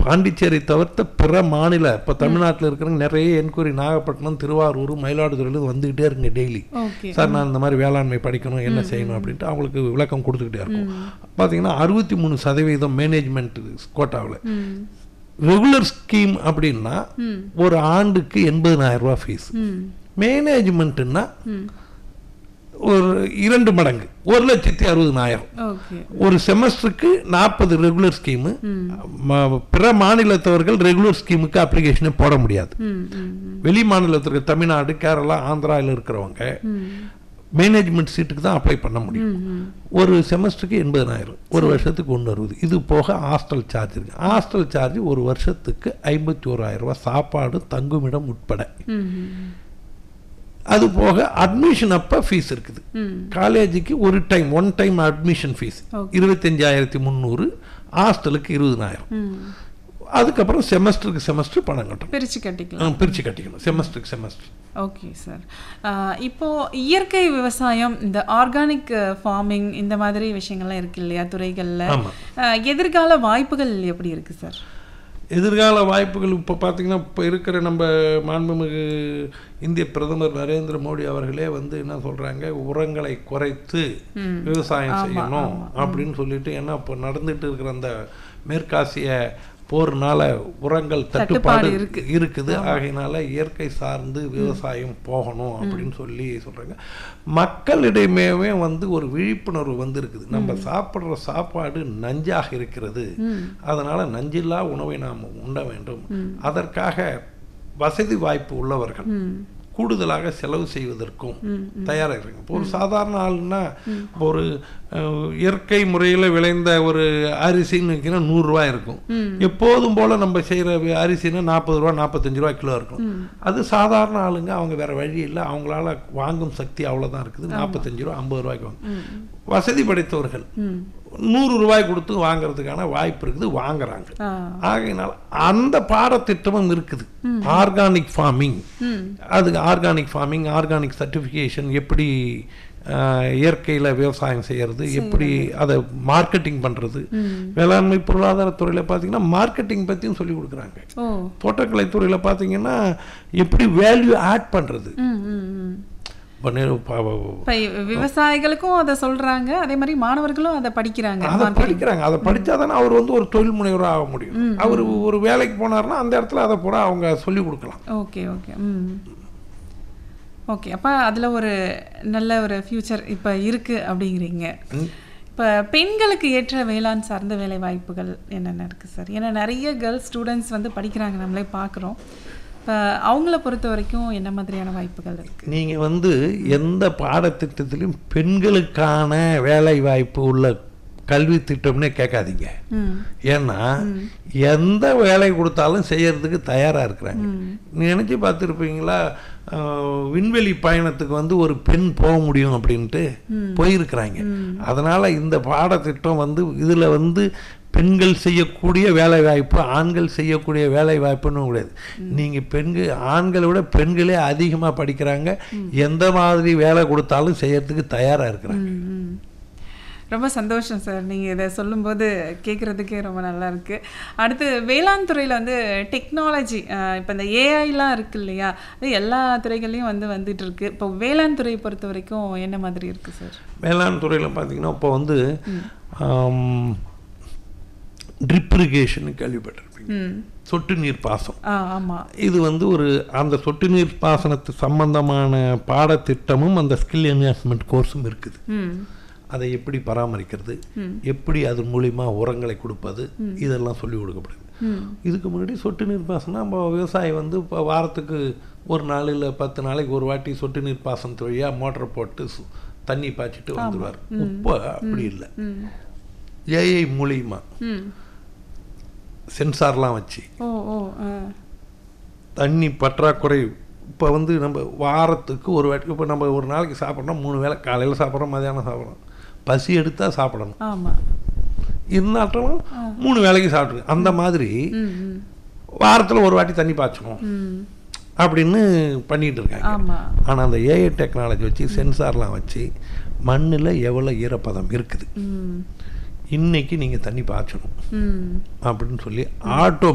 பாண்டிச்சேரி தவிர்த்த பிற மாநில இப்போ தமிழ்நாட்டில் இருக்கிறவங்க நிறைய என்கொயரி நாகப்பட்டினம் திருவாரூர் மயிலாடுதுறையில வந்துக்கிட்டே இருக்குங்க டெய்லி ஓகே சார் நான் இந்த மாதிரி வேளாண்மை படிக்கணும் என்ன செய்யணும் அப்படின்ட்டு அவங்களுக்கு விளக்கம் கொடுத்துக்கிட்டே இருக்கும் பார்த்தீங்கன்னா அறுபத்தி மூணு சதவீதம் மேனேஜ்மெண்ட் கோட்டாவில் ம் ரெகுலர் ஸ்கீம் அப்படின்னா ம் ஒரு ஆண்டுக்கு எண்பதனாயிரம் ரூபாய் ஃபீஸ் ம் மேனேஜ்மெண்ட்டுன்னா ம் ஒரு இரண்டு மடங்கு ஒரு லட்சத்தி அறுபதனாயிரம் ஓகே ஒரு செமஸ்டருக்கு நாற்பது ரெகுலர் ஸ்கீமு பிற மாநிலத்தவர்கள் ரெகுலர் ஸ்கீமுக்கு அப்ளிகேஷனே போட முடியாது ம் ம் வெளி மாநிலத்திற்கு தமிழ்நாடு கேரளா ஆந்திராவில் இருக்கிறவங்க ம் மேனேஜ்மெண்ட் சீட்டுக்கு தான் அப்ளை பண்ண முடியும் ம் ம் ஒரு செமஸ்டருக்கு எண்பதனாயிரம் ஒரு வருஷத்துக்கு ஒன்று அறுபது இது போக ஹாஸ்டல் சார்ஜ் இருக்கு ஹாஸ்டல் சார்ஜ் ஒரு வருஷத்துக்கு ஐம்பத்தி ஓராயிரம் ரூபாய் சாப்பாடு தங்குமிடம் உட்பட ம் ம் அது போக அட்மிஷன் அப்போ ஃபீஸ் இருக்குது ம் காலேஜுக்கு ஒரு time one time admission fees Okay. இருபத்தஞ்சாயிரத்தி முந்நூறு ஹாஸ்டலுக்கு இருபதனாயிரம் ம் அதுக்கப்புறம் செமஸ்டருக்கு செமஸ்டர் பணம் கட்டணும் பிரிச்சு கட்டிக்கலாம் ஆ, பிரிச்சு கட்டிக்கணும் செமஸ்டருக்கு செமஸ்டர் ஓகே சார் இப்போ இயற்கை விவசாயம் இந்த ஆர்கானிக் ஃபார்மிங் இந்த மாதிரி விஷயங்கள்லாம் இருக்கு இல்லையா துறைகள்ல ஆமா. அஹ், எதிர்கால வாய்ப்புகள் எப்படி இருக்கு சார் எதிர்கால வாய்ப்புகள் இப்போ பார்த்தீங்கன்னா இப்போ இருக்கிற நம்ம மாண்புமிகு இந்திய பிரதமர் நரேந்திர மோடி அவர்களே வந்து என்ன சொல்றாங்க உரங்களை குறைத்து ம். விவசாயம் செய்யணும் அப்படின்னு சொல்லிட்டு ஏன்னா இப்போ நடந்துட்டு இருக்கிற அந்த மேற்காசிய போர்னால உரங்கள் தட்டுப்பாடு இருக்கு. இருக்குது ஆகையினால இயற்கை சார்ந்து விவசாயம் போகணும் அப்படின்னு சொல்லி சொல்றாங்க மக்களிடையுமே வந்து ஒரு விழிப்புணர்வு வந்து இருக்குது நம்ம சாப்பிடுற சாப்பாடு நஞ்சாக இருக்கிறது அதனால நஞ்சில்லா உணவை நாம் உண்ண வேண்டும் அதற்காக வசதி வாய்ப்பு உள்ளவர்கள் ம் கூடுதலாக செலவு செய்வதற்கும் ம், தயாராக இருக்காங்க இப்போ ஒரு சாதாரண ஆள்னா இப்போ ஒரு அஹ், இயற்கை முறையில் விளைந்த ஒரு அரிசின்னு வைக்கினா நூறுரூவா இருக்கும் எப்போதும் போல் நம்ம செய்கிற அரிசின்னா நாற்பது ரூபா நாற்பத்தஞ்சு ரூபா கிலோ இருக்கும் அது சாதாரண ஆளுங்க அவங்க வேற வழி இல்லை அவங்களால வாங்கும் சக்தி அவ்வளோதான் இருக்குது நாற்பத்தஞ்சு ரூபா ஐம்பது ரூபாய்க்கு வாங்க வசதி படைத்தவர்கள் ம் நூறு ரூபாய் கொடுத்து வாங்குறதுக்கான வாய்ப்பு இருக்குது வாங்குறாங்க ஆ ஆகையினால் அந்த பாடத்திட்டமும் இருக்குது ஆர்கானிக் ஃபார்மிங் ம் அது ஆர்கானிக் ஃபார்மிங் ஆர்கானிக் சர்டிஃபிகேஷன் எப்படி ஆஹ், இயற்கையில விவசாயம் செய்யறது எப்படி அதை மார்க்கெட்டிங் பண்றது வேளாண்மை பொருளாதாரத்துறையில பார்த்தீங்கன்னா மார்க்கெட்டிங் பற்றியும் சொல்லி கொடுக்குறாங்க ஓ தோட்டக்கலைத்துறையில பார்த்தீங்கன்னா எப்படி வேல்யூ ஆட் பண்றது ம் ம் ம் இப்போ நெ- ப- ப- இப்போ விவசாயிகளுக்கும் அதை சொல்றாங்க அதே மாதிரி மாணவர்களும் அதை படிக்கிறாங்க அதை படிக்கிறாங்க அதை படிச்சாதானே அவர் வந்து ஒரு தொழில் முனைவராக ஆக முடியும் அவர் ஒரு வேலைக்கு போனாருன்னா அந்த இடத்துல அதை பூரா அவங்க சொல்லி கொடுக்கலாம் ஓகே ஓகே ம் ஓகே அப்போ அதில் ஒரு நல்ல ஒரு ஃப்யூச்சர் இப்போ இருக்குது அப்படிங்கிறீங்க இப்போ பெண்களுக்கு ஏற்ற வேளாண் சார்ந்த வேலை வாய்ப்புகள் என்னென்ன இருக்குது சார் ஏன்னா நிறைய கேர்ள்ஸ் ஸ்டூடெண்ட்ஸ் வந்து படிக்கிறாங்க நம்மளே பார்க்குறோம் இப்போ அவங்கள பொறுத்த வரைக்கும் என்ன மாதிரியான வாய்ப்புகள் இருக்குது நீங்க வந்து எந்த பாடத்திட்டத்திலும் பெண்களுக்கான வேலை வாய்ப்பு உள்ள கல்வி திட்டம்னே கேட்காதீங்க ம் ஏன்னா எந்த வேலை கொடுத்தாலும் செய்யறதுக்கு தயாரா இருக்கிறாங்க நீ நினைச்சு பார்த்துருப்பீங்களா ஆஹ், விண்வெளி பயணத்துக்கு வந்து ஒரு பெண் போக முடியும் அப்படின்ட்டு போயிருக்கிறாங்க அதனால இந்த பாடத்திட்டம் வந்து இதுல வந்து பெண்கள் செய்யக்கூடிய வேலை வாய்ப்பு ஆண்கள் செய்யக்கூடிய வேலை வாய்ப்புன்னு கிடையாது நீங்க பெண்கள் ஆண்களை விட பெண்களே அதிகமா படிக்கிறாங்க எந்த மாதிரி வேலை கொடுத்தாலும் செய்யறதுக்கு தயாரா இருக்கிறாங்க ம், ம். ரொம்ப சந்தோஷம் சார் நீங்கள் இதை சொல்லும்போது கேட்குறதுக்கே ரொம்ப நல்லா இருக்கு அடுத்து வேளாண் துறையில் வந்து டெக்னாலஜி இப்போ இந்த ஏஐலாம் இருக்கு இல்லையா அது எல்லா துறைகள்லையும் வந்து வந்துட்டு இருக்கு இப்போ வேளாண் துறையை பொறுத்த வரைக்கும் என்ன மாதிரி இருக்கு சார் வேளாண் துறையில் பார்த்தீங்கன்னா இப்போ வந்து ட்ரிப் இரிகேஷன் கேள்விப்பட்டிருப்பீங்க ம் சொட்டு நீர் பாசனம் ஆ ஆமாம் இது வந்து ஒரு அந்த சொட்டு நீர் பாசனத்து சம்பந்தமான பாடத்திட்டமும் அந்த ஸ்கில் என்ஹான்ஸ்மெண்ட் கோர்ஸும் இருக்குது ம் அதை எப்படி பராமரிக்கிறது எப்படி அது மூலிமா உரங்களை கொடுப்பது இதெல்லாம் சொல்லி கொடுக்கப்படுது ம் இதுக்கு முன்னாடி சொட்டு நீர் பாசனம் நம்ம விவசாயி வந்து இப்போ வாரத்துக்கு ஒரு நாள் இல்லை பத்து நாளைக்கு ஒரு வாட்டி சொட்டு நீர் பாசனத்து வழியாக மோட்டர் போட்டு சு- தண்ணி பாய்ச்சிட்டு வந்துடுவார் இப்போ அப்படி இல்லை ம் ஏஐ மூலியமா ம் சென்சார்லாம் வச்சு ஓ ஓ ஆ தண்ணி பற்றாக்குறை இப்போ வந்து நம்ம வாரத்துக்கு ஒரு வாட்டி இப்போ நம்ம ஒரு நாளைக்கு சாப்பிட்றோம் மூணு வேளை காலையில் சாப்பிட்றோம் மதியானம் சாப்பிட்றோம் பசி எடுத்தால் சாப்பிடணும் ஆமாம் இருந்தாலும் மூணு வேளைக்கு சாப்பிட்ருக்கு அந்த மாதிரி ம் ம் வாரத்தில் ஒரு வாட்டி தண்ணி பாய்ச்சணும் ம் அப்படின்னு பண்ணிட்டு இருக்காங்க ஆமாம் ஆனால் அந்த ஏஐ டெக்னாலஜி வச்சு சென்சார்லாம் வச்சு மண்ணில் எவ்வளோ ஈரப்பதம் இருக்குது ம் இன்னைக்கு நீங்கள் தண்ணி பாய்ச்சணும் ம் அப்படின்னு சொல்லி ஆட்டோ